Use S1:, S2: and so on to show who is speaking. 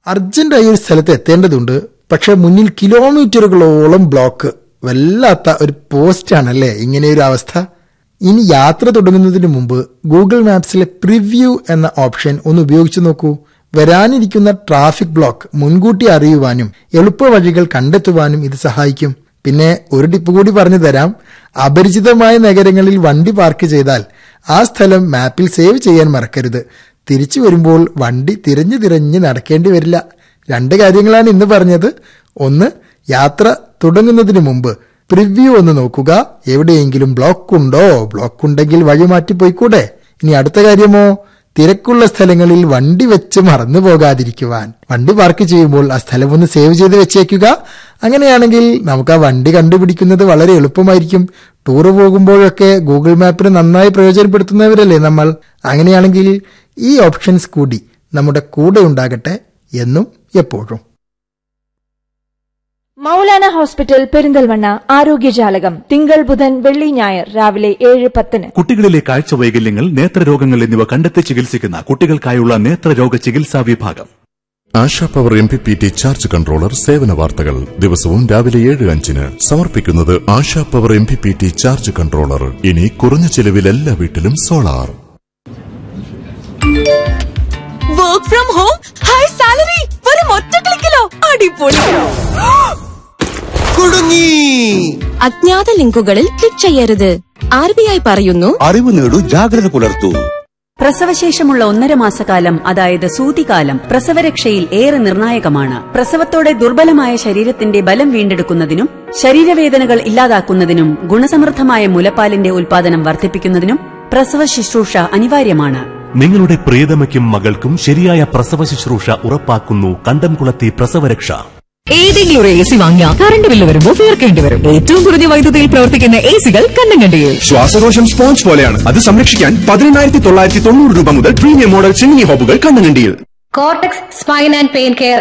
S1: അർജന്റായി ഒരു സ്ഥലത്ത് എത്തേണ്ടതുണ്ട് പക്ഷെ മുന്നിൽ കിലോമീറ്ററുകളോളം ബ്ലോക്ക് വല്ലാത്ത ഒരു പോസ്റ്റാണല്ലേ ഇങ്ങനെയൊരു അവസ്ഥ ഇനി യാത്ര തുടങ്ങുന്നതിന് മുമ്പ് ഗൂഗിൾ മാപ്സിലെ പ്രിവ്യൂ എന്ന ഓപ്ഷൻ ഒന്ന് ഉപയോഗിച്ചു നോക്കൂ വരാനിരിക്കുന്ന ട്രാഫിക് ബ്ലോക്ക് മുൻകൂട്ടി അറിയുവാനും എളുപ്പ വഴികൾ കണ്ടെത്തുവാനും ഇത് സഹായിക്കും പിന്നെ ഒരു ടിപ്പ് കൂടി പറഞ്ഞു തരാം അപരിചിതമായ നഗരങ്ങളിൽ വണ്ടി പാർക്ക് ചെയ്താൽ ആ സ്ഥലം മാപ്പിൽ സേവ് ചെയ്യാൻ മറക്കരുത് തിരിച്ചു വരുമ്പോൾ വണ്ടി തിരഞ്ഞു തിരഞ്ഞ് നടക്കേണ്ടി വരില്ല രണ്ട് കാര്യങ്ങളാണ് ഇന്ന് പറഞ്ഞത് ഒന്ന് യാത്ര തുടങ്ങുന്നതിന് മുമ്പ് പ്രിവ്യൂ ഒന്ന് നോക്കുക എവിടെയെങ്കിലും ബ്ലോക്ക് ഉണ്ടോ ബ്ലോക്ക് ഉണ്ടെങ്കിൽ വഴി മാറ്റി പോയിക്കൂടെ ഇനി അടുത്ത കാര്യമോ തിരക്കുള്ള സ്ഥലങ്ങളിൽ വണ്ടി വെച്ച് മറന്നു പോകാതിരിക്കുവാൻ വണ്ടി പാർക്ക് ചെയ്യുമ്പോൾ ആ സ്ഥലം ഒന്ന് സേവ് ചെയ്ത് വെച്ചേക്കുക അങ്ങനെയാണെങ്കിൽ നമുക്ക് ആ വണ്ടി കണ്ടുപിടിക്കുന്നത് വളരെ എളുപ്പമായിരിക്കും ടൂറ് പോകുമ്പോഴൊക്കെ ഗൂഗിൾ മാപ്പിന് നന്നായി പ്രയോജനപ്പെടുത്തുന്നവരല്ലേ നമ്മൾ അങ്ങനെയാണെങ്കിൽ ഈ ഓപ്ഷൻസ് കൂടി നമ്മുടെ കൂടെ ഉണ്ടാകട്ടെ എന്നും എപ്പോഴും
S2: മൗലാന ഹോസ്പിറ്റൽ പെരിന്തൽമണ്ണ ആരോഗ്യജാലകം തിങ്കൾ ബുധൻ വെള്ളി ഞായർ രാവിലെ ഏഴ് പത്തിന്
S3: കുട്ടികളിലെ കാഴ്ച വൈകല്യങ്ങൾ നേത്രരോഗങ്ങൾ എന്നിവ കണ്ടെത്തി ചികിത്സിക്കുന്ന കുട്ടികൾക്കായുള്ള നേത്രരോഗ ചികിത്സാ വിഭാഗം
S4: Asha power M P P T charge controller സേവന വാർത്തകൾ ദിവസവും രാവിലെ ഏഴ് അഞ്ചിന് സമർപ്പിക്കുന്നത് Asha power M P P T charge controller ഇനി കുറഞ്ഞ ചെലവിൽ എല്ലാ വീട്ടിലും solar
S5: work from home high salary വെറും ഒറ്റ ക്ലിക്കിലോ അടിപൊളി
S6: കുടുങ്ങി
S5: അജ്ഞാത ലിങ്കുകളിൽ ക്ലിക്ക് ചെയ്യരുത് ആർ ബി ഐ പറയുന്നു
S6: അറിവ് നേടൂ ജാഗ്രത പുലർത്തൂ
S7: പ്രസവശേഷമുള്ള ഒന്നര മാസക്കാലം അതായത് സൂതികാലം പ്രസവരക്ഷയിൽ ഏറെ നിർണായകമാണ് പ്രസവത്തോടെ ദുർബലമായ ശരീരത്തിന്റെ ബലം വീണ്ടെടുക്കുന്നതിനും ശരീരവേദനകൾ ഇല്ലാതാക്കുന്നതിനും ഗുണസമൃദ്ധമായ മുലപ്പാലിന്റെ ഉൽപാദനം വർദ്ധിപ്പിക്കുന്നതിനും പ്രസവ ശുശ്രൂഷ അനിവാര്യമാണ്
S8: നിങ്ങളുടെ പ്രിയതമയ്ക്കും മകൾക്കും ശരിയായ പ്രസവ ശുശ്രൂഷ ഉറപ്പാക്കുന്നു കണ്ടംകുളത്തി പ്രസവരക്ഷ
S9: ഏതെങ്കിലും ഒരു എ സി വാങ്ങിയാൽ കറണ്ട് ബില്ല് വരുമ്പോൾ തീർക്കേണ്ടി വരും ഏറ്റവും കുറഞ്ഞ വൈദ്യുതിയിൽ പ്രവർത്തിക്കുന്ന എ സികൾ കണ്ണും കണ്ടിയിൽ
S10: ശ്വാസകോശം സ്പോഞ്ച് പോലെയാണ് അത് സംരക്ഷിക്കാൻ പതിനെണ്ണായിരത്തി തൊള്ളായിരത്തി തൊണ്ണൂറ് രൂപ മുതൽ പ്രീമിയം മോഡൽ ചിമ്മിനി ഹോബുകൾ കണ്ണുകണ്ടിയിൽ
S11: cortex spine and pain care